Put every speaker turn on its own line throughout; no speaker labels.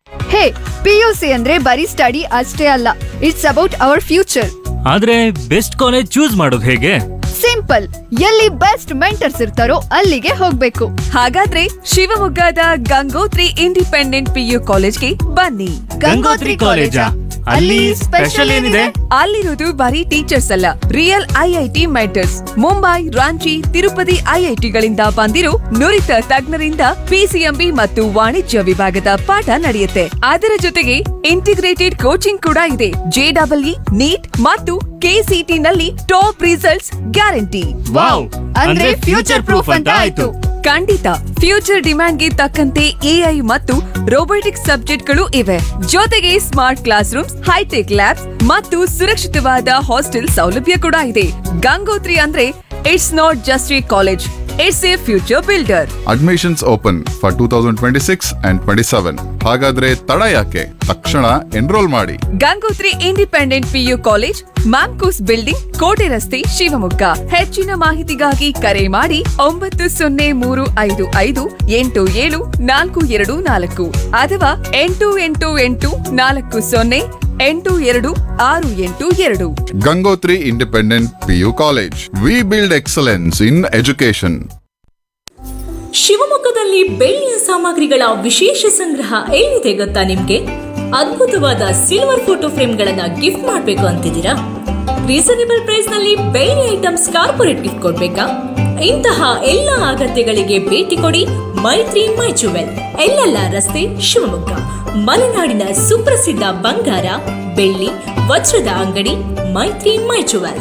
ಹೇ PUC ಅಂದ್ರೆ ಬರೀ study ಅಷ್ಟೇ ಅಲ್ಲ ಇಟ್ಸ್ ಅಬೌಟ್ ಅವರ್ ಫ್ಯೂಚರ್
ಆದ್ರೆ ಬೆಸ್ಟ್ ಕಾಲೇಜ್ ಚೂಸ್ ಮಾಡೋದು ಹೇಗೆ
ಸಿಂಪಲ್ ಎಲ್ಲಿ ಬೆಸ್ಟ್ ಮೆಂಟರ್ಸ್ ಇರ್ತಾರೋ ಅಲ್ಲಿಗೆ ಹೋಗ್ಬೇಕು
ಹಾಗಾದ್ರೆ ಶಿವಮೊಗ್ಗದ ಗಂಗೋತ್ರಿ ಇಂಡಿಪೆಂಡೆಂಟ್ ಪಿಯು ಕಾಲೇಜ್ಗೆ ಬನ್ನಿ
ಗಂಗೋತ್ರಿ ಕಾಲೇಜಾ? ಅಲ್ಲಿ ಸ್ಪೆಷಲ್ ಏನಿದೆ?
ಅಲ್ಲಿರೋದು ಬರೀ ಟೀಚರ್ಸ್ ಅಲ್ಲ real IIT mentors Mumbai Ranchi Tirupati ಐಐಟಿಗಳಿಂದ ಬಂದಿರೋ ನುರಿತ ತಜ್ಞರಿಂದ ಪಿಸಿಎಂಬಿ ಮತ್ತು ವಾಣಿಜ್ಯ ವಿಭಾಗದ ಪಾಠ ನಡೆಯುತ್ತೆ ಅದರ ಜೊತೆಗೆ ಇಂಟಿಗ್ರೇಟೆಡ್ ಕೋಚಿಂಗ್ ಕೂಡ ಇದೆ ಜೆಡಬ್ಲ್ಇ ನೀಟ್ ಮತ್ತು ಕೆಸಿಟಿ ನಲ್ಲಿ ಟಾಪ್ ರಿಸಲ್ಟ್ಸ್ ಗ್ಯಾರಂಟಿ
ವಾವ್ ಅಂದ್ರೆ ಫ್ಯೂಚರ್ ಪ್ರೂಫ್ ಅಂತ ಆಯ್ತು
ಖಂಡಿತ ಫ್ಯೂಚರ್ ಡಿಮ್ಯಾಂಡ್ಗೆ ತಕ್ಕಂತೆ ಎಐ ಮತ್ತು ರೋಬೋಟಿಕ್ಸ್ ಸಬ್ಜೆಕ್ಟ್ಗಳು ಇವೆ ಜೊತೆಗೆ smart class rooms hitech labs ಮತ್ತು ಸುರಕ್ಷಿತವಾದ ಹಾಸ್ಟೆಲ್ ಸೌಲಭ್ಯ ಕೂಡ ಇದೆ ಗಂಗೋತ್ರಿ ಅಂದ್ರೆ it's not just a college it's a future builder
admissions open for two thousand twenty six and twenty seven ಹಾಗಾದ್ರೆ ತಡ ಯಾಕೆ ತಕ್ಷಣ ಎನ್ರೋಲ್ ಮಾಡಿ
Gangotri independent PU college MAMCOS building ಕೋಟೆ ರಸ್ತೆ ಶಿವಮೊಗ್ಗ ಹೆಚ್ಚಿನ ಮಾಹಿತಿಗಾಗಿ ಕರೆ ಮಾಡಿ ಒಂಬತ್ತು ಸೊನ್ನೆ ಮೂರು ಐದು ಐದು ಎಂಟು ಏಳು ನಾಲ್ಕು ಎರಡು ನಾಲ್ಕು ಅಥವಾ ಎಂಟು ಎಂಟು ಎಂಟು ನಾಲ್ಕು ಸೊನ್ನೆ ಎಂಟು ಎರಡು ಆರು ಎಂಟು ಎರಡು
Gangotri independent PU college we build excellence in education
ಶಿವಮೊಗ್ಗದಲ್ಲಿ ಬೆಳ್ಳಿಯ ಸಾಮಗ್ರಿಗಳ ವಿಶೇಷ ಸಂಗ್ರಹ ಎಲ್ಲಿದೆ ಗೊತ್ತಾ ನಿಮ್ಗೆ ಅದ್ಭುತವಾದ ಸಿಲ್ವರ್ ಫೋಟೋ ಫ್ರೇಮ್ಗಳನ್ನ ಗಿಫ್ಟ್ ಮಾಡಬೇಕು ಅಂತಿದ್ದೀರಾ ರೀಸನೇಬಲ್ ಪ್ರೈಸ್ ನಲ್ಲಿ ಬೆಳ್ಳಿ ಐಟಮ್ಸ್ ಕಾರ್ಪೊರೇಟ್ ಗಿಫ್ಟ್ ಕೊಡ್ಬೇಕಾ ಇಂತಹ ಎಲ್ಲ ಅಗತ್ಯಗಳಿಗೆ ಭೇಟಿ ಕೊಡಿ ಮೈತ್ರಿ ಮೈ ಜುವೆಲ್ ಎಲ್ಲೆಲ್ಲ ರಸ್ತೆ ಶಿವಮೊಗ್ಗ ಮಲೆನಾಡಿನ ಸುಪ್ರಸಿದ್ಧ ಬಂಗಾರ ಬೆಳ್ಳಿ ವಜ್ರದ ಅಂಗಡಿ ಮೈತ್ರಿ ಮೈ ಜುವೆಲ್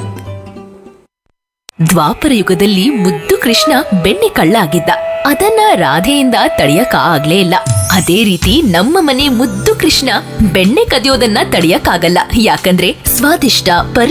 ದ್ವಾಪರ ಯುಗದಲ್ಲಿ ಮುದ್ದು ಕೃಷ್ಣ ಬೆಣ್ಣೆ ಕಳ್ಳ ಆಗಿದ್ದ ಅದನ್ನ ರಾಧೆಯಿಂದ ತಡೆಯಕ ಆಗ್ಲೇ ಇಲ್ಲ ಅದೇ ರೀತಿ ನಮ್ಮ ಮನೆ ಮುದ್ದು ಕೃಷ್ಣ ಬೆಣ್ಣೆ ಕದಿಯೋದನ್ನ ತಡೆಯಕ್ಕಾಗಲ್ಲ ಯಾಕಂದ್ರೆ ಸ್ವಾದಿಷ್ಟ ಪರಿ